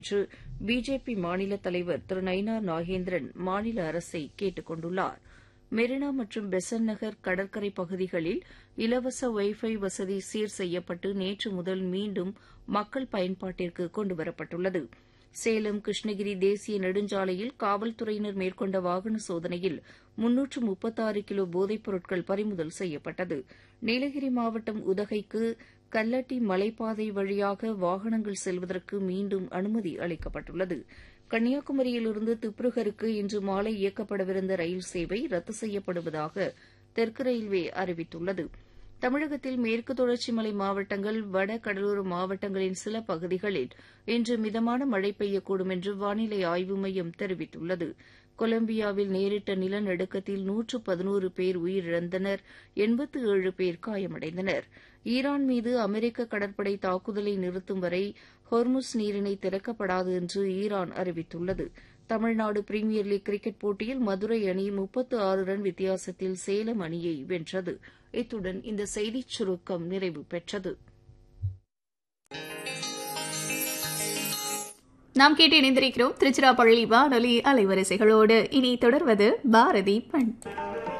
என்று பிஜேபி மாநில தலைவர் திரு நயினார் நாகேந்திரன் மாநில அரசை கேட்டுக் கொண்டுள்ளார் மெரினா மற்றும் பெசன்ட் நகர் கடற்கரை பகுதிகளில் இலவச ஒய் ஃபை வசதி சீர் செய்யப்பட்டு நேற்று முதல் மீண்டும் மக்கள் பயன்பாட்டிற்கு கொண்டுவரப்பட்டுள்ளது சேலம் கிருஷ்ணகிரி தேசிய நெடுஞ்சாலையில் காவல்துறையினர் மேற்கொண்ட வாகன சோதனையில் முன்னூற்று முப்பத்தாறு கிலோ போதைப் பொருட்கள் பறிமுதல் செய்யப்பட்டது நீலகிரி மாவட்டம் உதகைக்கு கல்லட்டி மலைப்பாதை வழியாக வாகனங்கள் செல்வதற்கு மீண்டும் அனுமதி அளிக்கப்பட்டுள்ளது கன்னியாகுமரியிலிருந்து திப்ருகருக்கு இன்று மாலை இயக்கப்படவிருந்த ரயில் சேவை ரத்து செய்யப்படுவதாக தெற்கு ரயில்வே அறிவித்துள்ளது தமிழகத்தில் மேற்கு தொடர்ச்சி மலை மாவட்டங்கள் வட கடலோர மாவட்டங்களின் சில பகுதிகளில் இன்று மிதமான மழை பெய்யக்கூடும் என்று வானிலை ஆய்வு மையம் தெரிவித்துள்ளது கொலம்பியாவில் நேரிட்ட நிலநடுக்கத்தில் நூற்று பதினோரு பேர் உயிரிழந்தனர் எண்பத்து ஏழு பேர் காயமடைந்தனர் ஈரான் மீது அமெரிக்க கடற்படை தாக்குதலை நிறுத்தும் வரை ஹொர்முஸ் நீரிணை திறக்கப்படாது என்று ஈரான் அறிவித்துள்ளது தமிழ்நாடு பிரீமியர் லீக் கிரிக்கெட் போட்டியில் மதுரை அணி முப்பத்து ஆறு ரன் வித்தியாசத்தில் சேலம் அணியை வென்றது இத்துடன் இந்த செய்திச் சுருக்கம் நிறைவு பெற்றது நாம் கேட்டு இணைந்திருக்கிறோம் திருச்சிராப்பள்ளி வானொலி அலைவரிசைகளோடு இனி தொடர்வது பாரதி பண்